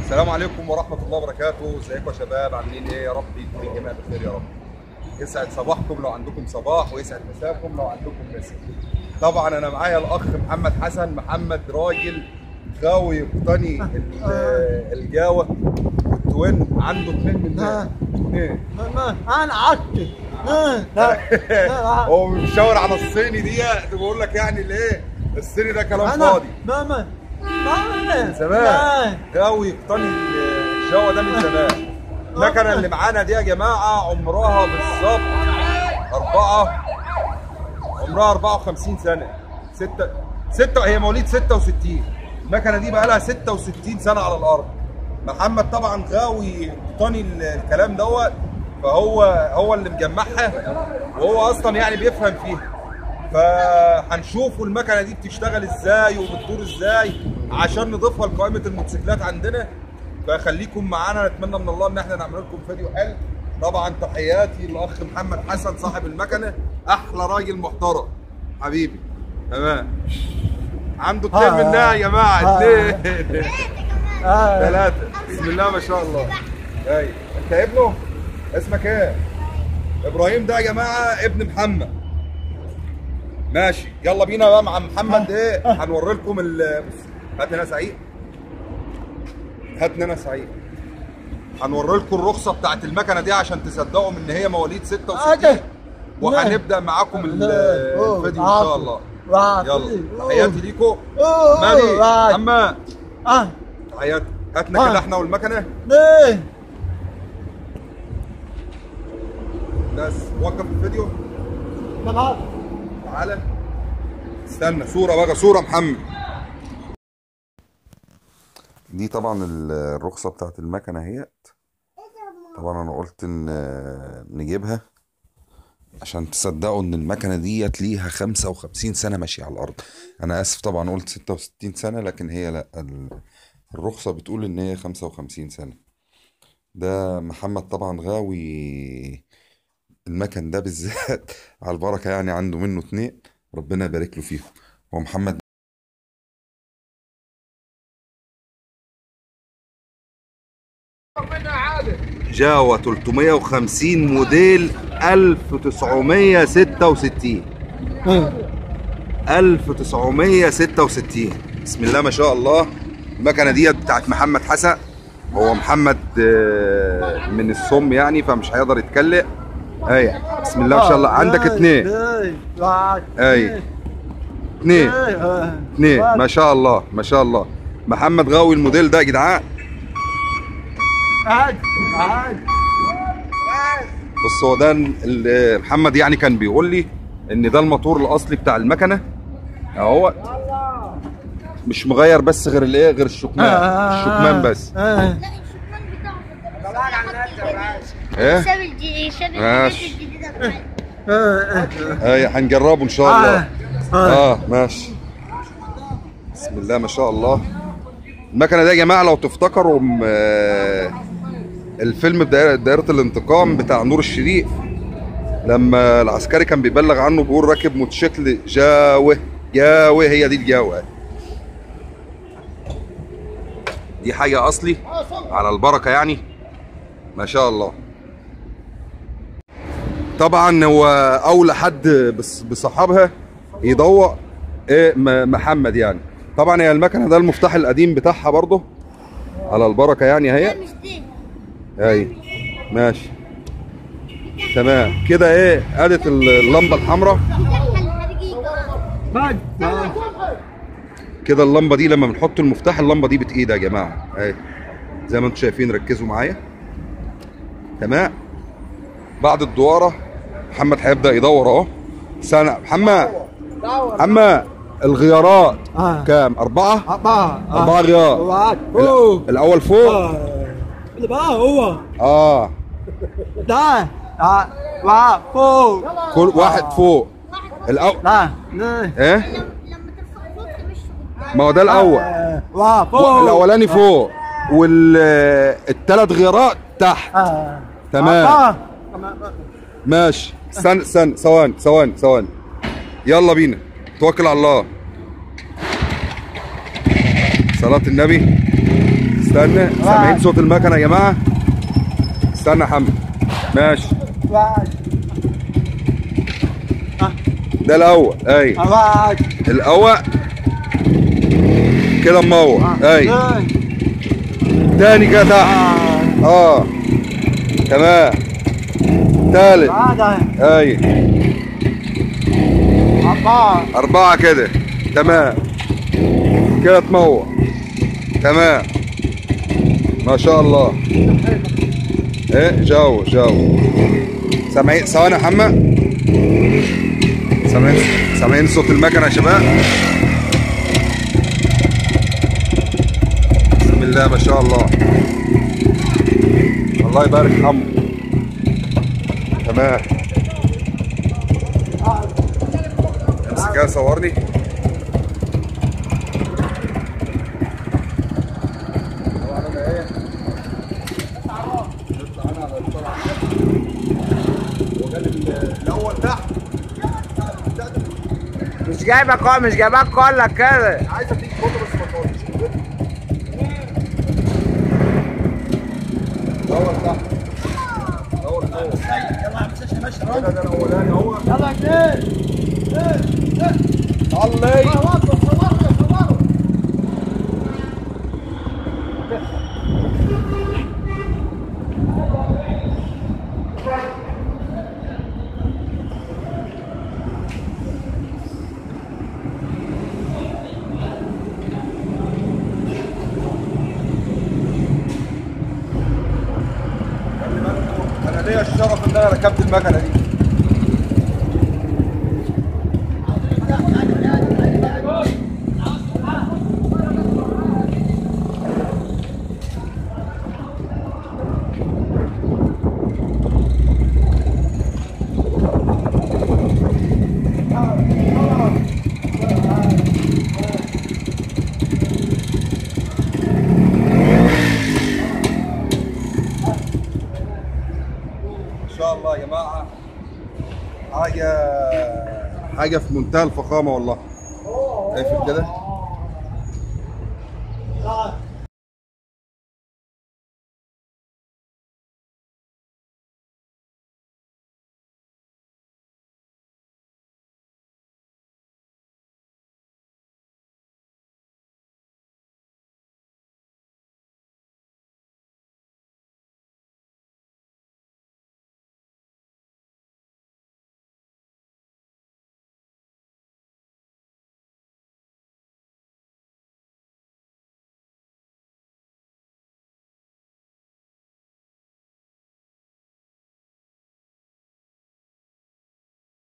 السلام عليكم ورحمة الله وبركاته، ازيكم يا شباب عاملين ايه؟ يا رب يكون الجميع بخير يا رب. يسعد صباحكم لو عندكم صباح ويسعد مساكم لو عندكم مساء. طبعا انا معايا الاخ محمد حسن، محمد راجل غاوي يقتني ال- الجاوة والتوين عنده اثنين من آه. اثنين. ما ما انا عكت لا لا هو بيشاور على الصيني دي بقول لك يعني الايه؟ الصيني ده كلام انا فاضي. ما ما ما من زمان غاوي يقتني الجو ده من زمان المكنه اللي معانا دي يا جماعه عمرها بالظبط أربعة عمرها 54 سنة ستة ستة هي مواليد 66 المكنه دي بقى لها 66 سنة على الأرض محمد طبعا غاوي يقتني ال- الكلام دوت فهو هو اللي مجمعها وهو أصلا يعني بيفهم فيها فهنشوفوا المكنه دي بتشتغل ازاي وبتدور ازاي عشان نضيفها لقائمه الموتوسيكلات عندنا فخليكم معانا نتمنى من الله ان احنا نعمل لكم فيديو حلو طبعا تحياتي للاخ محمد حسن صاحب المكنه احلى راجل محترم حبيبي تمام عنده اتنين آه. منها يا جماعه آه. اتنين آه. ثلاثه بسم الله ما شاء الله ايوه انت ابنه اسمك ايه ابراهيم ده يا جماعه ابن محمد ماشي يلا بينا بقى مع محمد ايه هنوري لكم ال بص، هات لنا سعيد هات لنا سعيد هنوري لكم الرخصه بتاعت المكنه دي عشان تصدقوا ان هي مواليد 66 أجل. وهنبدا معاكم ال- أوه. الفيديو ان شاء الله واحد. يلا أوه. تحياتي ليكم أوه. مامي واحد. محمد اه تحياتي هاتنا كده آه. احنا والمكنه ليه بس وقف الفيديو ما تعالى استنى صورة بقى صورة محمد دي طبعا ال- الرخصة بتاعت المكنة اهيت طبعا انا قلت ان نجيبها عشان تصدقوا ان المكنة ديت ليها 55 سنة ماشية على الارض انا اسف طبعا قلت 66 سنة لكن هي لا ال- الرخصة بتقول ان هي 55 سنة ده محمد طبعا غاوي المكن ده بالذات على البركة يعني عنده منه اتنين ربنا يبارك له فيهم هو محمد جاوا 350 موديل 1966 1966 بسم الله ما شاء الله المكنه ديت بتاعت محمد حسن هو محمد آه، من الصم يعني فمش هيقدر يتكلم ايوه بسم الله ما شاء الله عندك اتنين واحد أي. اتنين اتنين ما شاء الله ما شاء الله محمد غاوي الموديل ده يا جدعان واحد واحد بص هو ده ال- ال- محمد يعني كان بيقول لي ان ده الموتور الاصلي بتاع المكنه اهو مش مغير بس غير الايه غير الشكمان الشكمان بس آه. ايه شاب الجديد شاب ماشي. الجديدة بتاعتي. آه. اي هنجربه ان شاء الله آه. آه. اه ماشي بسم الله ما شاء الله المكنه دي يا جماعه لو تفتكروا م- آه، الفيلم بدايرة دايرة الانتقام بتاع نور الشريف لما العسكري كان بيبلغ عنه بيقول راكب موتوسيكل جاوه جاوه هي دي الجاوه دي حاجه اصلي على البركه يعني ما شاء الله طبعا هو اولى حد بص- بصاحبها يدور ايه م- محمد يعني طبعا هي المكنه ده المفتاح القديم بتاعها برضه على البركه يعني لا اهي مش دي اي ماشي تمام كده ايه ادت ال- اللمبه الحمراء بعد بعد كده اللمبه دي لما بنحط المفتاح اللمبه دي بتقيد يا جماعه اهي زي ما انتم شايفين ركزوا معايا تمام بعد الدواره محمد هيبدا يدور اهو سنة محمد محمد الغيارات آه. كام أربعة أربعة أربعة غيار واحد فوق الأول فوق آه. اللي بقى هو آه ده ده واحد فوق كل واحد فوق الأول لا لا إيه لما ترفع فوق تمشي قدام ما هو ده الأول آه. واحد فوق الأولاني فوق والثلاث غيارات تحت آه. تمام. أربعة. ماشي استنى استنى ثواني ثواني ثواني يلا بينا توكل على الله صلاة النبي استنى سامعين صوت المكنه يا جماعه استنى يا حمد ماشي واحد ده الاول اي واحد الاول كده مموع اي تاني كده تحت اه تمام تالت هذا اي أربعة أربعة كده تمام كده تموع تمام ما شاء الله ايه جو جو سامعين ثواني يا محمد سامعين سامعين صوت المكنة يا شباب بسم الله ما شاء الله الله يبارك حمو تمام امسك كده صورني طبعا انا ايه نطلع انا على الطلعه وجاب الاول تحت مش جايبك كل مش جايبك كلك كده عايز اديك فوتو بس ما تقعدش دور تحت دور فوق كده ده الاولاني اهو يلا اثنين علي خلي بالكم، انا ليا الشرف ان انا ركبت المكنه دي ان شاء الله يا جماعه حاجه حاجه في منتهى الفخامه والله شايف كده